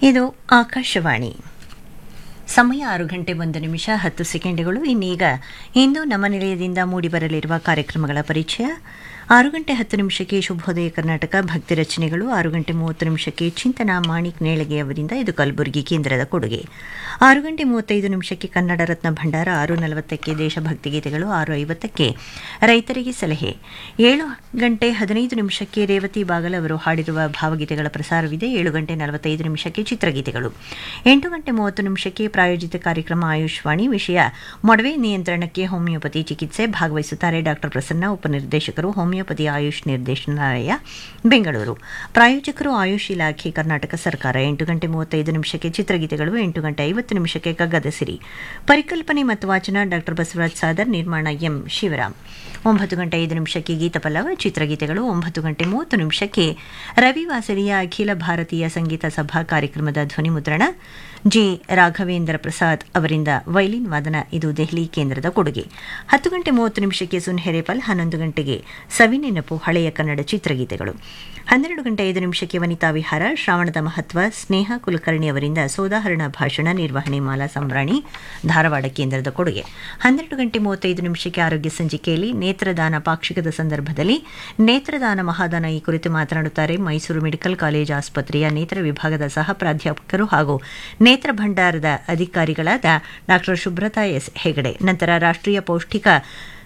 ಇದು ಆಕಾಶವಾಣಿ ಸಮಯ ಆರು ಗಂಟೆ ಒಂದು ನಿಮಿಷ ಹತ್ತು ಸೆಕೆಂಡುಗಳು ಇನ್ನೀಗ ಇಂದು ನಮ್ಮ ನಿಲಯದಿಂದ ಮೂಡಿಬರಲಿರುವ ಕಾರ್ಯಕ್ರಮಗಳ ಪರಿಚಯ ಆರು ಗಂಟೆ ಹತ್ತು ನಿಮಿಷಕ್ಕೆ ಶುಭೋದಯ ಕರ್ನಾಟಕ ಭಕ್ತಿ ರಚನೆಗಳು ಆರು ಗಂಟೆ ಮೂವತ್ತು ನಿಮಿಷಕ್ಕೆ ಚಿಂತನ ಮಾಣಿಕ್ ನೇಳಗೆ ಅವರಿಂದ ಇದು ಕಲಬುರಗಿ ಕೇಂದ್ರದ ಕೊಡುಗೆ ಆರು ಗಂಟೆ ಮೂವತ್ತೈದು ನಿಮಿಷಕ್ಕೆ ಕನ್ನಡ ರತ್ನ ಭಂಡಾರ ಆರು ನಲವತ್ತಕ್ಕೆ ದೇಶಭಕ್ತಿ ಗೀತೆಗಳು ಆರು ಐವತ್ತಕ್ಕೆ ರೈತರಿಗೆ ಸಲಹೆ ಏಳು ಗಂಟೆ ಹದಿನೈದು ನಿಮಿಷಕ್ಕೆ ರೇವತಿ ಬಾಗಲ್ ಅವರು ಹಾಡಿರುವ ಭಾವಗೀತೆಗಳ ಪ್ರಸಾರವಿದೆ ಏಳು ಗಂಟೆ ನಲವತ್ತೈದು ನಿಮಿಷಕ್ಕೆ ಚಿತ್ರಗೀತೆಗಳು ಎಂಟು ಗಂಟೆ ಮೂವತ್ತು ನಿಮಿಷಕ್ಕೆ ಪ್ರಾಯೋಜಿತ ಕಾರ್ಯಕ್ರಮ ಆಯುಷ್ವಾಣಿ ವಿಷಯ ಮೊಡವೆ ನಿಯಂತ್ರಣಕ್ಕೆ ಹೋಮಿಯೋಪತಿ ಚಿಕಿತ್ಸೆ ಭಾಗವಹಿಸುತ್ತಾರೆ ಡಾಕ್ಟರ್ ಪ್ರಸನ್ನ ಉಪನಿರ್ದೇಶಕರು ಹೋಮಿಯೋಪತಿ ಆಯುಷ್ ನಿರ್ದೇಶನಾಲಯ ಬೆಂಗಳೂರು ಪ್ರಾಯೋಜಕರು ಆಯುಷ್ ಇಲಾಖೆ ಕರ್ನಾಟಕ ಸರ್ಕಾರ ಎಂಟು ಗಂಟೆ ಮೂವತ್ತೈದು ನಿಮಿಷಕ್ಕೆ ಚಿತ್ರಗೀತೆಗಳು ಎಂಟು ಗಂಟೆ ಐವತ್ತು ನಿಮಿಷಕ್ಕೆ ಕಗ್ಗದ ಸಿರಿ ಪರಿಕಲ್ಪನೆ ಮತ್ತು ವಾಚನ ಡಾಕ್ಟರ್ ಬಸವರಾಜ್ ಸಾದರ್ ನಿರ್ಮಾಣ ಎಂ ಶಿವರಾಮ್ ಒಂಬತ್ತು ಗಂಟೆ ಐದು ನಿಮಿಷಕ್ಕೆ ಗೀತಪಲ್ಲವ ಚಿತ್ರಗೀತೆಗಳು ಒಂಬತ್ತು ಗಂಟೆ ಮೂವತ್ತು ನಿಮಿಷಕ್ಕೆ ರವಿವಾಸರಿಯ ಅಖಿಲ ಭಾರತೀಯ ಸಂಗೀತ ಸಭಾ ಕಾರ್ಯಕ್ರಮದ ಧ್ವನಿಮುದ್ರಣ ಜೆ ರಾಘವೇಂದ್ರ ಪ್ರಸಾದ್ ಅವರಿಂದ ವೈಲಿನ್ ವಾದನ ಇದು ದೆಹಲಿ ಕೇಂದ್ರದ ಕೊಡುಗೆ ಹತ್ತು ಗಂಟೆ ಮೂವತ್ತು ನಿಮಿಷಕ್ಕೆ ಸುನ್ಹೆರೇಪಲ್ ಹನ್ನೊಂದು ಗಂಟೆಗೆ ಸವಿನೆನಪು ಹಳೆಯ ಕನ್ನಡ ಚಿತ್ರಗೀತೆಗಳು ಹನ್ನೆರಡು ಗಂಟೆ ಐದು ನಿಮಿಷಕ್ಕೆ ವನಿತಾ ವಿಹಾರ ಶ್ರಾವಣದ ಮಹತ್ವ ಸ್ನೇಹ ಕುಲಕರ್ಣಿ ಅವರಿಂದ ಸೋದಾಹರಣ ಭಾಷಣ ನಿರ್ವಹಣೆ ಮಾಲಾ ಸಂಬ್ರಾಣಿ ಧಾರವಾಡ ಕೇಂದ್ರದ ಕೊಡುಗೆ ಹನ್ನೆರಡು ಗಂಟೆ ಮೂವತ್ತೈದು ನಿಮಿಷಕ್ಕೆ ಆರೋಗ್ಯ ಸಂಚಿಕೆಯಲ್ಲಿ ನೇತ್ರದಾನ ಪಾಕ್ಷಿಕದ ಸಂದರ್ಭದಲ್ಲಿ ನೇತ್ರದಾನ ಮಹಾದಾನ ಈ ಕುರಿತು ಮಾತನಾಡುತ್ತಾರೆ ಮೈಸೂರು ಮೆಡಿಕಲ್ ಕಾಲೇಜ್ ಆಸ್ಪತ್ರೆಯ ನೇತ್ರ ವಿಭಾಗದ ಸಹ ಪ್ರಾಧ್ಯಾಪಕರು ಹಾಗೂ ನೇತ್ರ ಭಂಡಾರದ ಅಧಿಕಾರಿಗಳಾದ ಡಾಕ್ಟರ್ ಶುಭ್ರತಾ ಎಸ್ ಹೆಗಡೆ ನಂತರ ರಾಷ್ಟ್ರೀಯ ಪೌಷ್ಟಿಕ